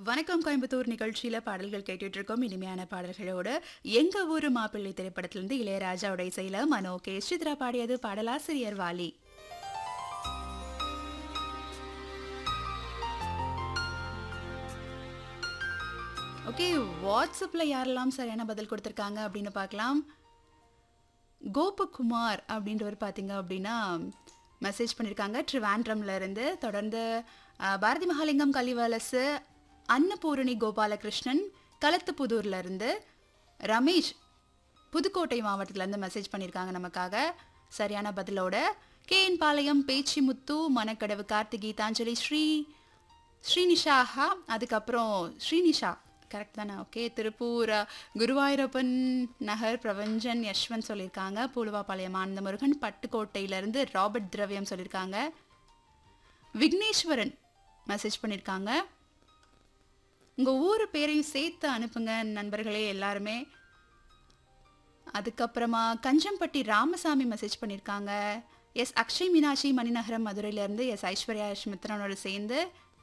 வணக்கம் கோயம்புத்தூர் நிகழ்ச்சியில பாடல்கள் கேட்டுட்டு இருக்கோம் இனிமையான பாடல்களோட எங்க ஊரு மாப்பிள்ளை திரைப்படத்திலிருந்து இளையராஜாவோட இசையில மனோ கே சித்ரா பாடியது பாடலாசிரியர் வாலி ஓகே வாட்ஸ்அப்பில் யாரெல்லாம் சரியான பதில் கொடுத்துருக்காங்க அப்படின்னு பார்க்கலாம் கோபகுமார் அப்படின்றவர் பார்த்தீங்க அப்படின்னா மெசேஜ் பண்ணியிருக்காங்க ட்ரிவாண்ட்ரம்ல இருந்து தொடர்ந்து அஹ், பாரதி மகாலிங்கம் கலிவலசு அன்னபூரணி கோபாலகிருஷ்ணன் களத்துப்புதூர்ல இருந்து ரமேஷ் புதுக்கோட்டை மாவட்டத்திலேருந்து மெசேஜ் பண்ணியிருக்காங்க நமக்காக சரியான பதிலோட கேஎன் பாளையம் பேச்சிமுத்து மணக்கடவு கார்த்திக் கீதாஞ்சலி ஸ்ரீ ஸ்ரீனிஷாஹா அதுக்கப்புறம் ஸ்ரீனிஷா கரெக்ட் தானே ஓகே திருப்பூர் அஹ், குருவாயூரப்பன் நகர் பிரபஞ்சன் யஷ்வந்த் சொல்லியிருக்காங்க பூலுவாபாளையம் ஆனந்த முருகன் பட்டுக்கோட்டையிலேருந்து ராபர்ட் திரவியம் சொல்லியிருக்காங்க விக்னேஸ்வரன் மெசேஜ் பண்ணியிருக்காங்க உங்கள் ஊர் பேரையும் சேர்த்து அனுப்புங்க நண்பர்களே எல்லாருமே அதுக்கப்புறமா கஞ்சம்பட்டி ராமசாமி மெசேஜ் பண்ணியிருக்காங்க எஸ் அக்ஷய் மீனாட்சி மணிநகரம் மதுரையிலேருந்து எஸ் ஐஸ்வர்யா யஷ்மித்ரனோட சேர்ந்து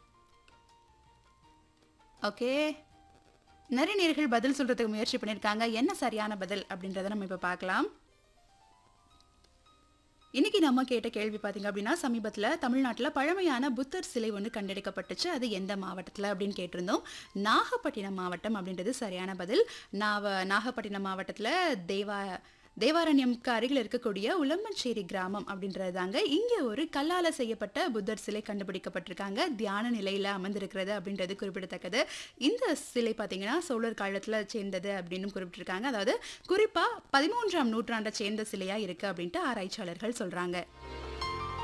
ஓகே நிறைய நேர்கள் பதில் சொல்றதுக்கு முயற்சி பண்ணியிருக்காங்க என்ன சரியான பதில் அப்படின்றத நம்ம இப்போ பார்க்கலாம் இன்னைக்கு நம்ம கேட்ட கேள்வி பார்த்தீங்க அப்படின்னா சமீபத்தில் தமிழ்நாட்டில் பழமையான புத்தர் சிலை ஒன்று கண்டெடுக்கப்பட்டுச்சு அது எந்த மாவட்டத்தில் அப்படின்னு கேட்டிருந்தோம் நாகப்பட்டினம் மாவட்டம் அப்படின்றது சரியான பதில் நாவ நாகப்பட்டினம் மாவட்டத்தில் தேவா தேவாரண்யம்க்கு அருகில் இருக்கக்கூடிய உளம்பஞ்சேரி கிராமம் அப்படின்றது தாங்க இங்கே ஒரு கல்லால் செய்யப்பட்ட புத்தர் சிலை கண்டுபிடிக்கப்பட்டிருக்காங்க தியான நிலையில் அமர்ந்திருக்கிறது அப்படின்றது குறிப்பிடத்தக்கது இந்த சிலை பார்த்தீங்கன்னா சோழர் காலத்தில் சேர்ந்தது அப்படின்னு குறிப்பிட்டிருக்காங்க அதாவது குறிப்பாக பதிமூன்றாம் நூற்றாண்டை சேர்ந்த சிலையாக இருக்குது அப்படின்ட்டு ஆராய்ச்சியாளர்கள் சொல்கிறாங்க